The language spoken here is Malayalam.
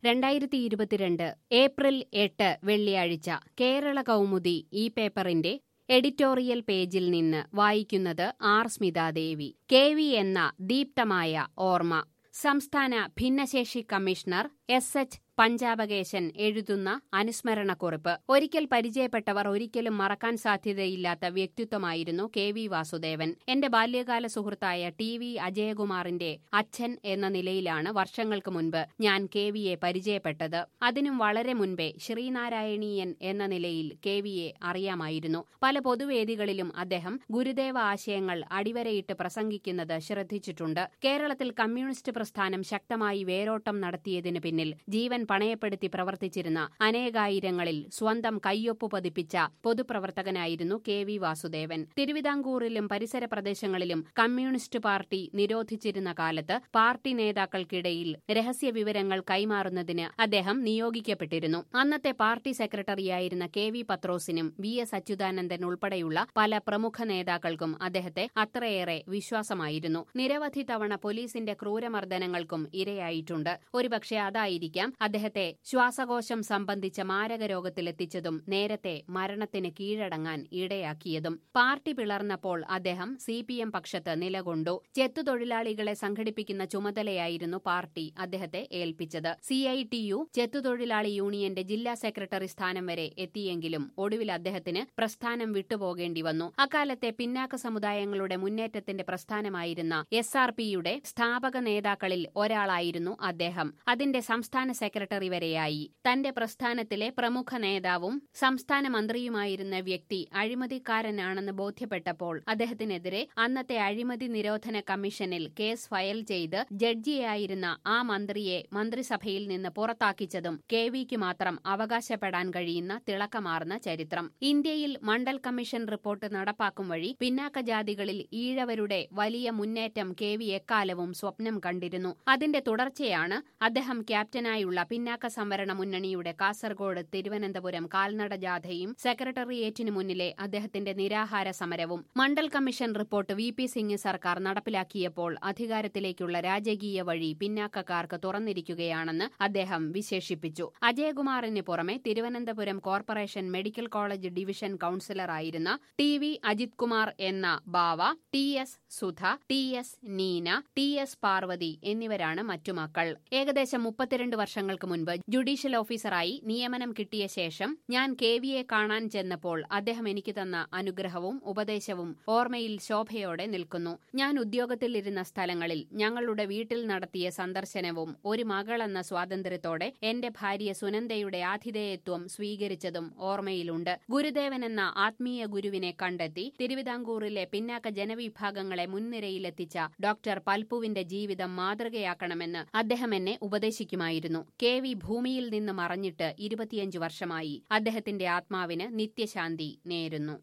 രണ്ടായിരത്തി ഇരുപത്തിരണ്ട് ഏപ്രിൽ എട്ട് വെള്ളിയാഴ്ച കേരള കൗമുദി ഈ പേപ്പറിന്റെ എഡിറ്റോറിയൽ പേജിൽ നിന്ന് വായിക്കുന്നത് ആർ സ്മിതാദേവി കെ വി എന്ന ദീപ്തമായ ഓർമ്മ സംസ്ഥാന ഭിന്നശേഷി കമ്മീഷണർ എസ് എച്ച് പഞ്ചാബകേശൻ എഴുതുന്ന അനുസ്മരണക്കുറിപ്പ് ഒരിക്കൽ പരിചയപ്പെട്ടവർ ഒരിക്കലും മറക്കാൻ സാധ്യതയില്ലാത്ത വ്യക്തിത്വമായിരുന്നു കെ വി വാസുദേവൻ എന്റെ ബാല്യകാല സുഹൃത്തായ ടി വി അജയകുമാറിന്റെ അച്ഛൻ എന്ന നിലയിലാണ് വർഷങ്ങൾക്ക് മുൻപ് ഞാൻ കെ വിയെ പരിചയപ്പെട്ടത് അതിനും വളരെ മുൻപേ ശ്രീനാരായണീയൻ എന്ന നിലയിൽ കെ വിയെ അറിയാമായിരുന്നു പല പൊതുവേദികളിലും അദ്ദേഹം ഗുരുദേവ ആശയങ്ങൾ അടിവരയിട്ട് പ്രസംഗിക്കുന്നത് ശ്രദ്ധിച്ചിട്ടുണ്ട് കേരളത്തിൽ കമ്മ്യൂണിസ്റ്റ് പ്രസ്ഥാനം ശക്തമായി വേരോട്ടം നടത്തിയതിന് പിന്നിൽ ജീവൻ പണയപ്പെടുത്തി പ്രവർത്തിച്ചിരുന്ന അനേകായിരങ്ങളിൽ സ്വന്തം കയ്യൊപ്പ് പതിപ്പിച്ച പൊതുപ്രവർത്തകനായിരുന്നു കെ വി വാസുദേവൻ തിരുവിതാംകൂറിലും പരിസര പ്രദേശങ്ങളിലും കമ്മ്യൂണിസ്റ്റ് പാർട്ടി നിരോധിച്ചിരുന്ന കാലത്ത് പാർട്ടി നേതാക്കൾക്കിടയിൽ രഹസ്യ വിവരങ്ങൾ കൈമാറുന്നതിന് അദ്ദേഹം നിയോഗിക്കപ്പെട്ടിരുന്നു അന്നത്തെ പാർട്ടി സെക്രട്ടറിയായിരുന്ന കെ വി പത്രോസിനും വി എസ് അച്യുതാനന്ദൻ ഉൾപ്പെടെയുള്ള പല പ്രമുഖ നേതാക്കൾക്കും അദ്ദേഹത്തെ അത്രയേറെ വിശ്വാസമായിരുന്നു നിരവധി തവണ പോലീസിന്റെ ക്രൂരമർദ്ദനങ്ങൾക്കും ഇരയായിട്ടുണ്ട് ഒരുപക്ഷെ അതായിരിക്കാം അദ്ദേഹത്തെ ശ്വാസകോശം സംബന്ധിച്ച മാരക രോഗത്തിലെത്തിച്ചതും നേരത്തെ മരണത്തിന് കീഴടങ്ങാൻ ഇടയാക്കിയതും പാർട്ടി പിളർന്നപ്പോൾ അദ്ദേഹം സി പി എം പക്ഷത്ത് നിലകൊണ്ടു ചെത്തുതൊഴിലാളികളെ സംഘടിപ്പിക്കുന്ന ചുമതലയായിരുന്നു പാർട്ടി അദ്ദേഹത്തെ ഏൽപ്പിച്ചത് സി ഐ ടി യു ചെത്തുതൊഴിലാളി യൂണിയന്റെ ജില്ലാ സെക്രട്ടറി സ്ഥാനം വരെ എത്തിയെങ്കിലും ഒടുവിൽ അദ്ദേഹത്തിന് പ്രസ്ഥാനം വിട്ടുപോകേണ്ടി വന്നു അക്കാലത്തെ പിന്നാക്ക സമുദായങ്ങളുടെ മുന്നേറ്റത്തിന്റെ പ്രസ്ഥാനമായിരുന്ന എസ് ആർ പിയുടെ സ്ഥാപക നേതാക്കളിൽ ഒരാളായിരുന്നു അദ്ദേഹം അതിന്റെ സംസ്ഥാന സെക്രട്ടറി വരെയായി തന്റെ പ്രസ്ഥാനത്തിലെ പ്രമുഖ നേതാവും സംസ്ഥാന മന്ത്രിയുമായിരുന്ന വ്യക്തി അഴിമതിക്കാരനാണെന്ന് ബോധ്യപ്പെട്ടപ്പോൾ അദ്ദേഹത്തിനെതിരെ അന്നത്തെ അഴിമതി നിരോധന കമ്മീഷനിൽ കേസ് ഫയൽ ചെയ്ത് ജഡ്ജിയായിരുന്ന ആ മന്ത്രിയെ മന്ത്രിസഭയിൽ നിന്ന് പുറത്താക്കിച്ചതും കെ വിക്ക് മാത്രം അവകാശപ്പെടാൻ കഴിയുന്ന തിളക്കമാർന്ന ചരിത്രം ഇന്ത്യയിൽ മണ്ഡൽ കമ്മീഷൻ റിപ്പോർട്ട് നടപ്പാക്കും വഴി പിന്നാക്ക ജാതികളിൽ ഈഴവരുടെ വലിയ മുന്നേറ്റം കെ വി എക്കാലവും സ്വപ്നം കണ്ടിരുന്നു അതിന്റെ തുടർച്ചയാണ് അദ്ദേഹം ക്യാപ്റ്റനായുള്ള പിന്നാക്ക സംവരണ മുന്നണിയുടെ കാസർഗോഡ് തിരുവനന്തപുരം കാൽനട ജാഥയും സെക്രട്ടേറിയറ്റിനു മുന്നിലെ അദ്ദേഹത്തിന്റെ നിരാഹാര സമരവും Mandal commission report V P Singh സർക്കാർ നടപ്പിലാക്കിയപ്പോൾ അധികാരത്തിലേക്കുള്ള രാജകീയ വഴി പിന്നാക്കക്കാർക്ക് തുറന്നിരിക്കുകയാണെന്ന് അദ്ദേഹം വിശേഷിപ്പിച്ചു അജയകുമാറിന് പുറമെ Thiruvananthapuram corporation medical college division കൌൺസിലറായിരുന്ന ടി വി അജിത് കുമാർ എന്ന Bava T S Sudha T S Neena T S Parvathy എന്നിവരാണ് മറ്റു മക്കൾ ഏകദേശം മുപ്പത്തിരണ്ട് വർഷങ്ങൾക്ക് മുൻപ് ജുഡീഷ്യൽ ഓഫീസറായി നിയമനം കിട്ടിയ ശേഷം ഞാൻ കെ വിയെ കാണാൻ ചെന്നപ്പോൾ അദ്ദേഹം എനിക്ക് തന്ന അനുഗ്രഹവും ഉപദേശവും ഓർമ്മയിൽ ശോഭയോടെ നിൽക്കുന്നു ഞാൻ ഉദ്യോഗത്തിലിരുന്ന സ്ഥലങ്ങളിൽ ഞങ്ങളുടെ വീട്ടിൽ നടത്തിയ സന്ദർശനവും ഒരു മകളെന്ന സ്വാതന്ത്ര്യത്തോടെ എന്റെ ഭാര്യ സുനന്ദയുടെ ആതിഥേയത്വം സ്വീകരിച്ചതും ഓർമ്മയിലുണ്ട് ഗുരുദേവൻ എന്ന ആത്മീയ ഗുരുവിനെ കണ്ടെത്തി തിരുവിതാംകൂറിലെ പിന്നാക്ക ജനവിഭാഗങ്ങളെ മുൻനിരയിലെത്തിച്ച ഡോക്ടർ പൽപ്പുവിന്റെ ജീവിതം മാതൃകയാക്കണമെന്ന് അദ്ദേഹം എന്നെ ഉപദേശിക്കുമായിരുന്നു കെ വി ഭൂമിയിൽ നിന്ന് മറഞ്ഞിട്ട് ഇരുപത്തിയഞ്ച് വർഷമായി അദ്ദേഹത്തിന്റെ ആത്മാവിന് നിത്യശാന്തി നേരുന്നു